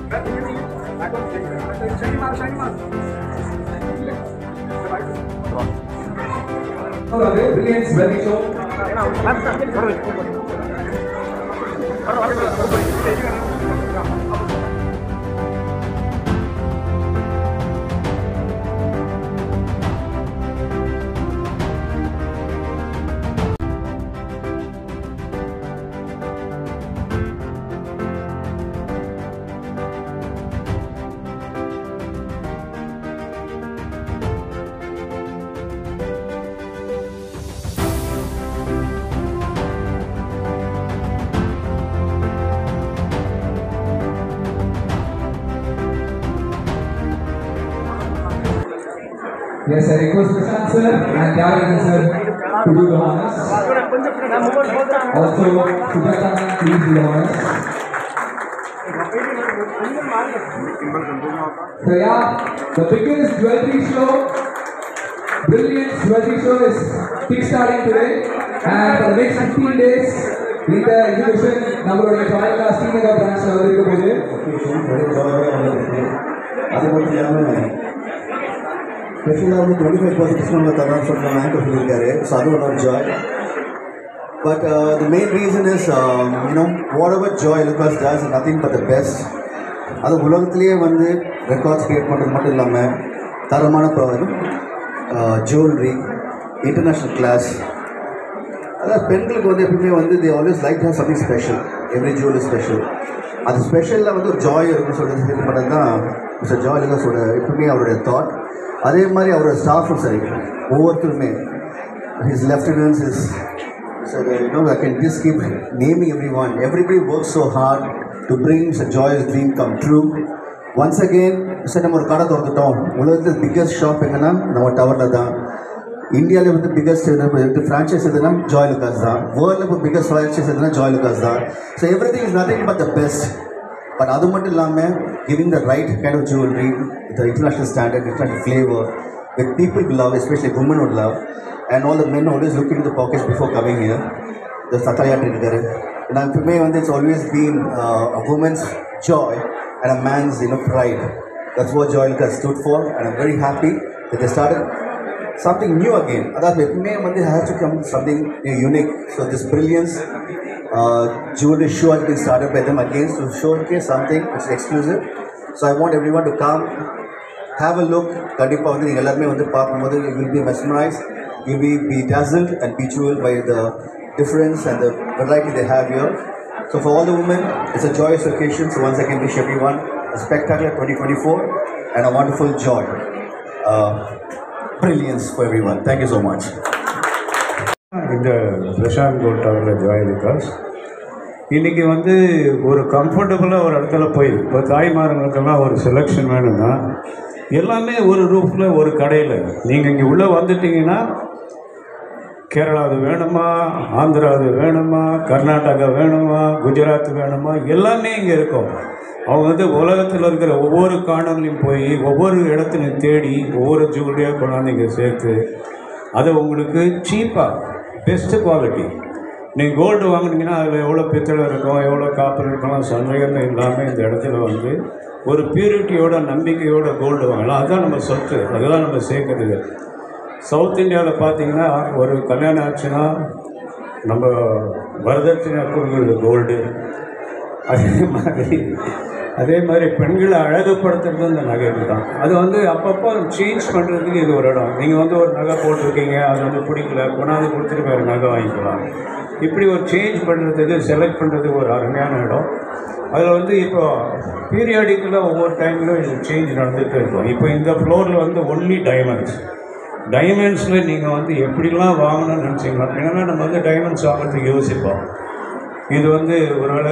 Brilliance very show Yes, I request Prashant sir and Gavin sir to do the honors. Also, Sujata ma'am, please do the honors. So yeah, the biggest jewelry show, brilliant jewelry show is kickstarting today and for the next 15 days இந்த exhibition நம்மளுடைய ஜாயிலா ஸ்ரீநகர் பிரான்ச்ல வந்து இருக்க போகுது அது மட்டும் இல்லாமல் ஸ்பெஷலாக வந்து டுவெண்ட்டி ஃபைவ் பர்சன்ட் டிஸ்கவுண்ட் தரலாம்னு சொல்லிட்டு நம்ம ஆங்கர் சொல்லியிருக்காரு ஸோ அது ஒரு joy but the main reason is you know whatever Joy Alukkas does nothing but the best அது உலகத்திலேயே வந்து ரெக்கார்ட்ஸ் கிரியேட் பண்ணுறது மட்டும் இல்லாமல் தரமான ஜுவல்லரி இன்டர்நேஷ்னல் கிளாஸ் அதாவது பெண்களுக்கு வந்து எப்பவுமே வந்து they always like have something special every jewel special அது ஸ்பெஷலில் வந்து ஒரு ஜாய் இருக்குன்னு சொல்லிட்டு ஃபீல் பண்ணது தான் மிஸ்டர் ஜாய் லுகாஸோட எப்பவுமே அவருடைய தாட் அதே மாதிரி அவரோட ஸ்டாஃபும் சரி ஒவ்வொருத்தருமே his lieutenants is So the, you know, I can just keep naming everyone. Everybody works so hard to bring a joyous dream come true. Once again, sir நம்ம ஒரு கடை திறந்துட்டோம் உலகத்தில் பிக்கஸ்ட் ஷாப் எங்கன்னா நம்ம டவரில் தான் இந்தியாவில் வந்து பிக்கஸ்ட் இது ஃப்ரான்ச்சைஸ் எதுனா ஜாய் லுகாஸ் தான் வேர்ல்டில் இப்போ பிக்கஸ்ட் ஃப்ரான்ச்சைஸ் எதுனா ஜாய் லுகாஸ் தான் so everything is nothing but the best but அது மட்டும் இல்லாமல் giving the right kind of jewellery with international standard international flavour with people love especially women would love and all the men always look into the pockets before coming here the சத்தாயாட்டு இருக்காரு நான் எப்பவுமே வந்து it's always been a woman's joy and a man's you know pride that's what joy has stood for and I'm very happy that they started something new again அதாவது எப்பவுமே வந்து has to come something unique so this brilliance uh, jewelry show has been started by them again to showcase something which is exclusive so I want everyone to come have a look கண்டிப்பாக வந்து நீங்கள் எல்லாருமே வந்து பார்க்கும்போது you will be mesmerized you will be, be dazzled and bejeweled by the difference and the variety they have here so for all the women it's a joyous occasion so once again wish everyone a spectacular 2024 and a wonderful joy uh, brilliance for everyone thank you so much இந்த Prashanth gold டவரில் ஜாய் விகாஸ் இன்றைக்கி வந்து ஒரு கம்ஃபர்டபுளாக ஒரு இடத்துல போய் இப்போ தாய்மார்களுக்கெல்லாம் ஒரு செலெக்ஷன் வேணும்னா எல்லாமே ஒரு ரூஃபில் ஒரு கடையில் நீங்கள் இங்கே உள்ளே வந்துட்டீங்கன்னா கேரளா அது வேணுமா ஆந்திரா அது வேணுமா கர்நாடகா வேணுமா குஜராத் வேணுமா எல்லாமே இங்கே இருக்கும் அவங்க வந்து உலகத்தில் இருக்கிற ஒவ்வொரு கார்னர்லையும் போய் ஒவ்வொரு இடத்துலையும் தேடி ஒவ்வொரு ஜுவல்லரியாக கொண்டாந்து இங்கே சேர்த்து அதை உங்களுக்கு சீப்பாக பெஸ்ட்டு குவாலிட்டி நீங்கள் கோல்டு வாங்குனீங்கன்னா அதில் எவ்வளோ பித்தளை இருக்கும் எவ்வளோ காப்பர் இருக்கலாம் சந்தேகமே இல்லாமல் இந்த இடத்துல வந்து ஒரு பியூரிட்டியோட நம்பிக்கையோட கோல்டு வாங்கலாம் அதுதான் நம்ம சொத்து அதுதான் நம்ம சேர்க்கறது சவுத் இந்தியாவில் பார்த்தீங்கன்னா ஒரு கல்யாணம் ஆச்சுன்னா நம்ம வரதட்சணை கொடுக்குறது கோல்டு அதே மாதிரி அதே மாதிரி பெண்களை அழகுபடுத்துறது இந்த நகைகள் தான் அது வந்து அப்பப்போ சேஞ்ச் பண்ணுறதுக்கு இது ஒரு இடம் நீங்கள் வந்து ஒரு நகை போட்டிருக்கீங்க அது வந்து பிடிக்கல கொண்டாந்து கொடுத்துட்டு வேறு நகை வாங்கிக்கலாம் இப்படி ஒரு சேஞ்ச் பண்ணுறதுக்கு செலக்ட் பண்ணுறதுக்கு ஒரு அருமையான இடம் அதில் வந்து இப்போ பீரியாடிக்கலாக ஒவ்வொரு டைம்லையும் இது சேஞ்ச் நடந்துகிட்டு இருக்கும் இப்போ இந்த ஃப்ளோரில் வந்து ஒன்லி டைமண்ட்ஸ் டைமண்ட்ஸில் நீங்கள் வந்து எப்படிலாம் வாங்கணும்னு நினச்சிங்களா ஏன்னா நம்ம வந்து டைமண்ட்ஸ் வாங்குறதுக்கு யோசிப்போம் இது வந்து ஒருவேளை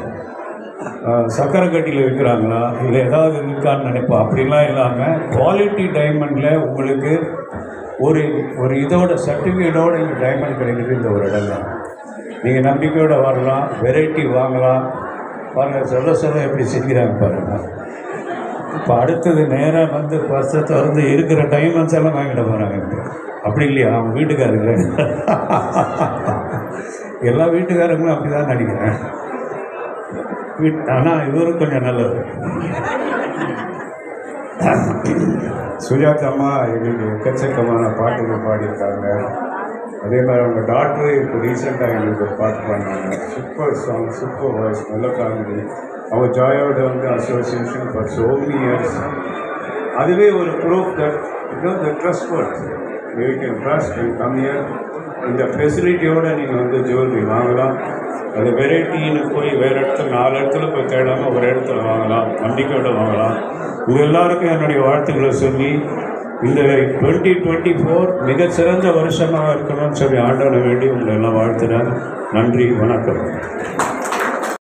அஹ், சக்கரை கட்டியில் விற்கிறாங்களா இல்லை ஏதாவது இருக்கான்னு நினைப்போம் அப்படிலாம் இல்லாமல் குவாலிட்டி டைமண்டில் உங்களுக்கு ஒரு ஒரு இதோட சர்டிஃபிகேட்டோட இந்த டைமண்ட் கிடைக்கிறது இந்த ஒரு இடம் தான் நீங்கள் நம்பிக்கையோடு வரலாம் வெரைட்டி வாங்கலாம் பாருங்கள் சொல்ல சொல்ல எப்படி சிரிக்கிறாங்க பாருங்கள் இப்போ அடுத்தது நேராக வந்து பர்ஸை திறந்து இருக்கிற டைமண்ட்ஸ் எல்லாம் வாங்கிட்டு போகிறாங்க இப்போ அப்படி இல்லையா அவங்க வீட்டுக்காரங்க எல்லா வீட்டுக்காரங்களும் அப்படி தான் நினைக்கிறேன் ஆனால் இவரும் கொஞ்சம் நல்லது சுஜாதா அம்மா எங்களுக்கு எக்கச்சக்கமான பாட்டுகள் பாடியிருக்காங்க அதே மாதிரி அவங்க டாக்டரு இப்போ ரீசெண்டாக எங்களுக்கு ஒரு பாட்டு பாடினாங்க சூப்பர் சாங் சூப்பர் வாய்ஸ் நல்ல காமெடி அவங்க ஜாயோட வந்து association for so many years அதுவே ஒரு proof that you the trust word you can trust and come here இந்த ஃபெசிலிட்டியோடு நீங்கள் வந்து ஜுவல்லரி வாங்கலாம் அது வெரைட்டின்னு போய் வேறு இடத்துல நாலு இடத்துல போய் தேடாமல் ஒரு இடத்துல வாங்கலாம் நம்பிக்கையோடு வாங்கலாம் உங்கள் எல்லாருக்கும் என்னுடைய வாழ்த்துக்களை சொல்லி இந்த டுவெண்ட்டி டுவெண்ட்டி ஃபோர் மிகச்சிறந்த வருஷமாக இருக்கணும்னு சொல்லி ஆண்டவனை வேண்டி உங்களை எல்லாம் வாழ்த்துறேன் நன்றி வணக்கம்